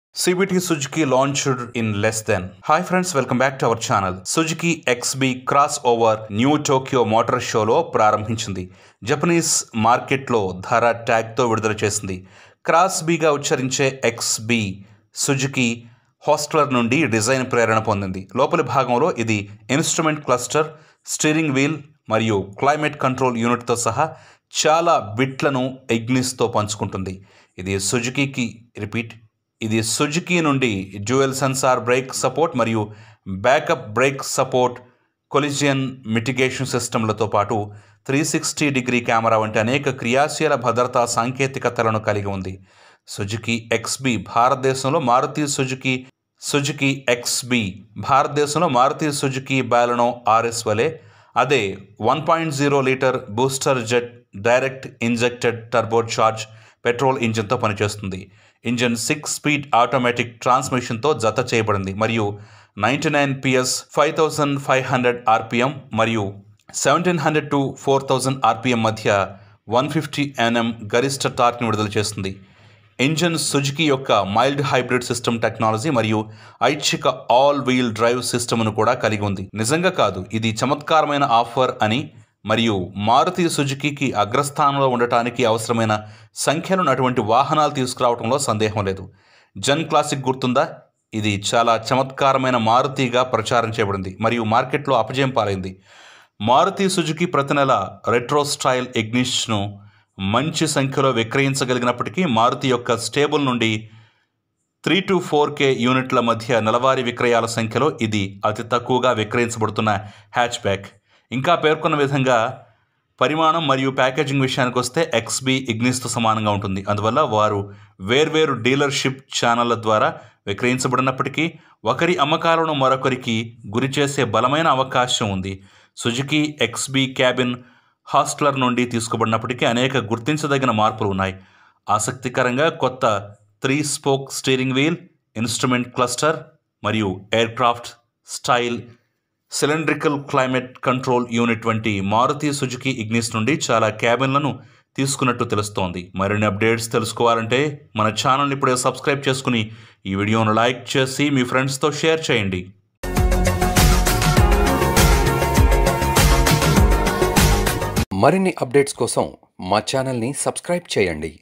CVT Suzuki launched in less than. Hi friends, welcome back to our channel. Suzuki XB crossover New Tokyo Motor షోలో ప్రారంభించింది Japanese మార్కెట్లో ధర ట్యాగ్తో విడుదల చేసింది క్రాస్ బీగా ఉచ్చరించే ఎక్స్బి సుజుకి హాస్టలర్ నుండి డిజైన్ ప్రేరణ పొందింది లోపలి భాగంలో ఇది ఇన్స్ట్రుమెంట్ క్లస్టర్ స్టీరింగ్ వీల్ మరియు క్లైమేట్ కంట్రోల్ యూనిట్తో సహా చాలా బిట్లను ఎగ్నిస్తో పంచుకుంటుంది ఇది సుజుకీకి రిపీట్ ఇది సుజుకి నుండి డ్యూయల్ సెన్సార్ బ్రేక్ సపోర్ట్ మరియు backup brake support collision mitigation సిస్టమ్లతో పాటు త్రీ సిక్స్టీ డిగ్రీ కెమెరా వంటి అనేక క్రియాశీల భద్రతా సాంకేతికతలను కలిగి ఉంది సుజుకి ఎక్స్బి భారతదేశంలో మారుతి సుజుకి సుజుకి ఎక్స్బి భారతదేశంలో మారుతి సుజుకి బ్యాలనో ఆర్ఎస్ వలె అదే one point zero litre booster jet direct injected turbo charge petrol ఇంజిన్తో పనిచేస్తుంది ఇంజిన్ సిక్స్ స్పీడ్ ఆటోమేటిక్ ట్రాన్స్మిషన్తో జత చేయబడింది మరియు ninety nine PS five thousand five hundred RPM మరియు seventeen hundred to four thousand RPM మధ్య వన్ ఫిఫ్టీ ఎన్ఎం గరిష్ట టార్క్ని విడుదల చేస్తుంది ఇంజిన్ సుజుకి యొక్క మైల్డ్ హైబ్రిడ్ సిస్టమ్ టెక్నాలజీ మరియు ఐచ్ఛిక ఆల్ వీల్ డ్రైవ్ సిస్టమ్ను కూడా కలిగి ఉంది నిజంగా కాదు ఇది చమత్కారమైన ఆఫర్ అని మరియు మారుతి సుజుకీకి అగ్రస్థానంలో ఉండటానికి అవసరమైన సంఖ్యలో అటువంటి వాహనాలు తీసుకురావడంలో సందేహం లేదు జన్ క్లాసిక్ గుర్తుందా ఇది చాలా చమత్కారమైన మారుతిగా ప్రచారం చేయబడింది మరియు మార్కెట్లో అపజయం పాలైంది మారుతి సుజుకి ప్రతి నెల రెట్రో స్టైల్ ఎగ్నిష్ను మంచి సంఖ్యలో విక్రయించగలిగినప్పటికీ మారుతి యొక్క స్టేబుల్ నుండి త్రీ టు ఫోర్ కే యూనిట్ల మధ్య నెలవారీ విక్రయాల సంఖ్యలో ఇది అతి తక్కువగా విక్రయించబడుతున్న హ్యాచ్ బ్యాక్ ఇంకా పేర్కొన్న విధంగా పరిమాణం మరియు ప్యాకేజింగ్ విషయానికి వస్తే ఎక్స్బి ఇగ్నిస్తో సమానంగా ఉంటుంది అందువల్ల వారు వేర్వేరు డీలర్షిప్ ఛానళ్ల ద్వారా విక్రయించబడినప్పటికీ ఒకరి అమ్మకాలను మరొకరికి గురి చేసే బలమైన అవకాశం ఉంది సుజుకి ఎక్స్బి క్యాబిన్ హాస్టలర్ నుండి తీసుకోబడినప్పటికీ అనేక గుర్తించదగిన మార్పులు ఉన్నాయి ఆసక్తికరంగా కొత్త three spoke steering wheel instrument cluster మరియు aircraft style cylindrical climate control unit వంటి మారుతి సుజుకి ఇగ్నిస్ నుండి చాలా క్యాబిన్లను తీసుకున్నట్టు తెలుస్తోంది మరిన్ని అప్డేట్స్ తెలుసుకోవాలంటే మన ఛానల్ని ఇప్పుడే సబ్స్క్రైబ్ చేసుకుని ఈ వీడియోను లైక్ చేసి మీ ఫ్రెండ్స్తో షేర్ చేయండి మరిన్ని అప్డేట్స్ కోసం మా ఛానల్ని సబ్స్క్రైబ్ చేయండి